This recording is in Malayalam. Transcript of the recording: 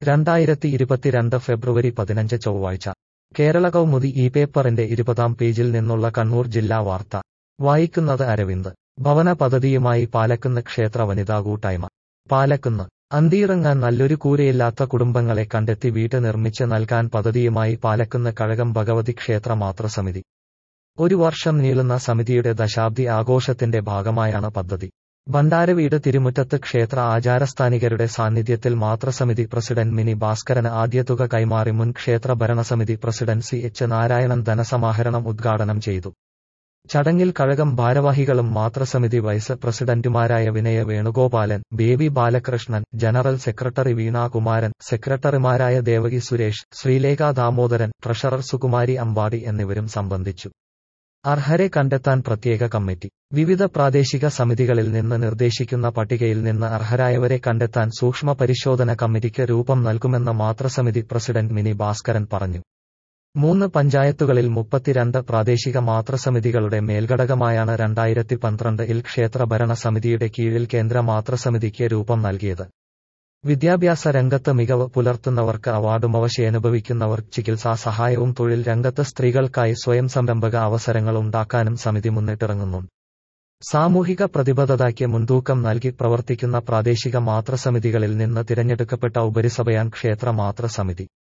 രണ്ടായിരത്തി ഇരുപത്തിരണ്ട് ഫെബ്രുവരി പതിനഞ്ച് ചൊവ്വാഴ്ച കേരള കൗമുദി ഈ പേപ്പറിന്റെ ഇരുപതാം പേജിൽ നിന്നുള്ള കണ്ണൂർ ജില്ലാ വാർത്ത വായിക്കുന്നത് അരവിന്ദ് ഭവന പദ്ധതിയുമായി പാലക്കുന്ന് ക്ഷേത്ര വനിതാ കൂട്ടായ്മ പാലക്കുന്ന് അന്തിയിറങ്ങാൻ നല്ലൊരു കൂരയില്ലാത്ത കുടുംബങ്ങളെ കണ്ടെത്തി വീട് നിർമ്മിച്ച് നൽകാൻ പദ്ധതിയുമായി പാലക്കുന്ന് കഴകം ഭഗവതി ക്ഷേത്ര മാതൃസമിതി ഒരു വർഷം നീളുന്ന സമിതിയുടെ ദശാബ്ദി ആഘോഷത്തിന്റെ ഭാഗമായാണ് പദ്ധതി ഭണ്ഡാരവീട് തിരുമുറ്റത്ത് ക്ഷേത്ര ആചാരസ്ഥാനികരുടെ സാന്നിധ്യത്തിൽ മാതൃസമിതി പ്രസിഡന്റ് മിനി ഭാസ്കരന് ആദ്യ തുക കൈമാറി മുൻ ക്ഷേത്ര ഭരണസമിതി പ്രസിഡന്റ് സി എച്ച് നാരായണൻ ധനസമാഹരണം ഉദ്ഘാടനം ചെയ്തു ചടങ്ങിൽ കഴകം ഭാരവാഹികളും മാതൃസമിതി വൈസ് പ്രസിഡന്റുമാരായ വിനയ വേണുഗോപാലൻ ബേബി ബാലകൃഷ്ണൻ ജനറൽ സെക്രട്ടറി വീണാകുമാരൻ സെക്രട്ടറിമാരായ ദേവകി സുരേഷ് ശ്രീലേഖ ദാമോദരൻ ട്രഷറർ സുകുമാരി അമ്പാടി എന്നിവരും സംബന്ധിച്ചു അർഹരെ കണ്ടെത്താൻ പ്രത്യേക കമ്മിറ്റി വിവിധ പ്രാദേശിക സമിതികളിൽ നിന്ന് നിർദ്ദേശിക്കുന്ന പട്ടികയിൽ നിന്ന് അർഹരായവരെ കണ്ടെത്താൻ സൂക്ഷ്മ പരിശോധന കമ്മിറ്റിക്ക് രൂപം നൽകുമെന്ന് മാതൃസമിതി പ്രസിഡന്റ് മിനി ഭാസ്കരൻ പറഞ്ഞു മൂന്ന് പഞ്ചായത്തുകളിൽ മുപ്പത്തിരണ്ട് പ്രാദേശിക മാതൃസമിതികളുടെ മേൽഘടകമായാണ് രണ്ടായിരത്തി പന്ത്രണ്ടിൽ ക്ഷേത്ര ഭരണ സമിതിയുടെ കീഴിൽ കേന്ദ്ര മാതൃസമിതിക്ക് രൂപം നൽകിയത് വിദ്യാഭ്യാസ രംഗത്ത് മികവ് പുലർത്തുന്നവർക്ക് അവാർഡും അവശയനുഭവിക്കുന്നവർ ചികിത്സാ സഹായവും തൊഴിൽ രംഗത്ത് സ്ത്രീകൾക്കായി സ്വയം സംരംഭക അവസരങ്ങൾ ഉണ്ടാക്കാനും സമിതി മുന്നിട്ടിറങ്ങുന്നു സാമൂഹിക പ്രതിബദ്ധതയ്ക്ക് മുൻതൂക്കം നൽകി പ്രവർത്തിക്കുന്ന പ്രാദേശിക മാതൃസമിതികളിൽ നിന്ന് തിരഞ്ഞെടുക്കപ്പെട്ട ഉപരിസഭയാൻ ക്ഷേത്ര മാതൃസമിതി